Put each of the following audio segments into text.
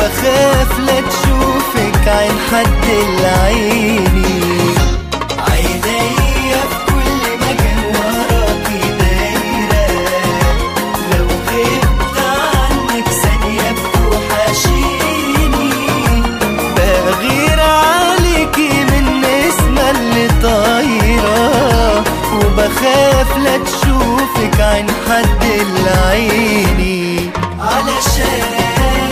وبخاف لا تشوفك عين حد العيني عينيا في كل مكان وراكي دايرة لو غبت عنك ثانية بتوحشيني بغير عليكي من نسمة اللي طايرة وبخاف لا تشوفك عين حد العيني علشان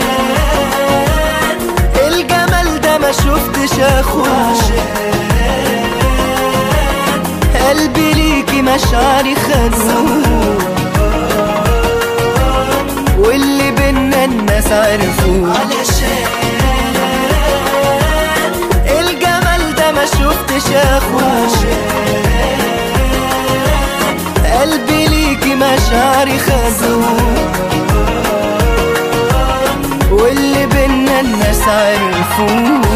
الجمال ده ما شفتش اخوه قلبي ليكي مشاعري خدوه واللي بينا الناس عرفوه علشان الجمال ده ما شفتش اخوه قلبي ليكي مشاعري خدوه واللي بينا الناس عرفوه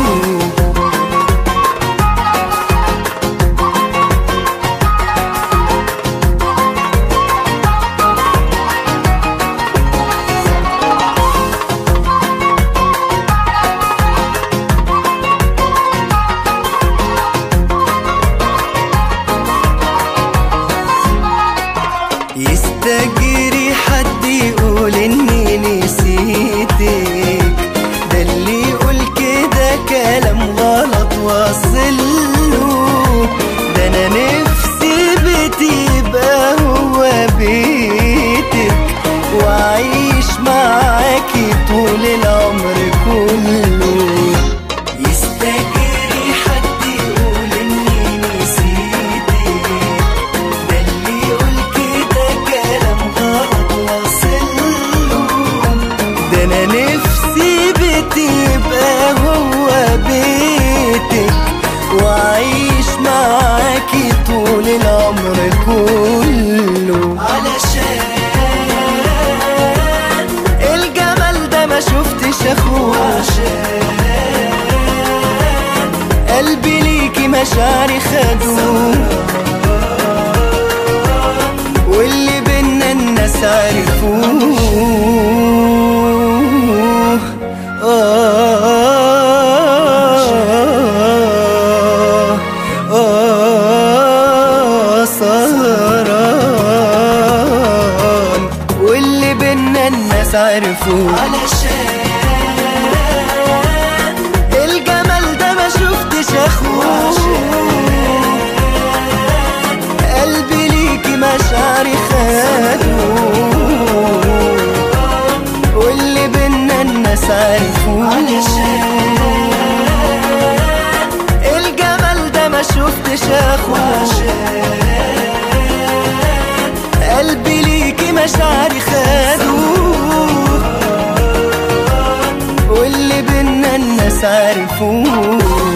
يستجري حد يقول اني نسيتك ده اللي يقول كده كلام غلط واصله ده انا نفسي بيتي يبقى هو بيتك واعيش معاكي طول العمر كله يستجري حد يقول اني نسيتك ده اللي يقول كده كلام غلط واصله ده انا نفسي بيتي يبقى هو بيتك واعيش معاكي طول العمر كله علشان الجمال ده ما شفتش اخوه عشان قلبي ليكي مشاعري خدوه واللي بينا الناس عرفوه آه آه سهران واللي بينا الناس عرفوه علشان الجمال ده ما شفتش اخوه قلبي ليكي مشاعري خدوه واللي بينا الناس عرفوه الجمال ده ما شفتش اخوه قلبي ليكي مشاعري خدوه واللي بينا الناس عرفوه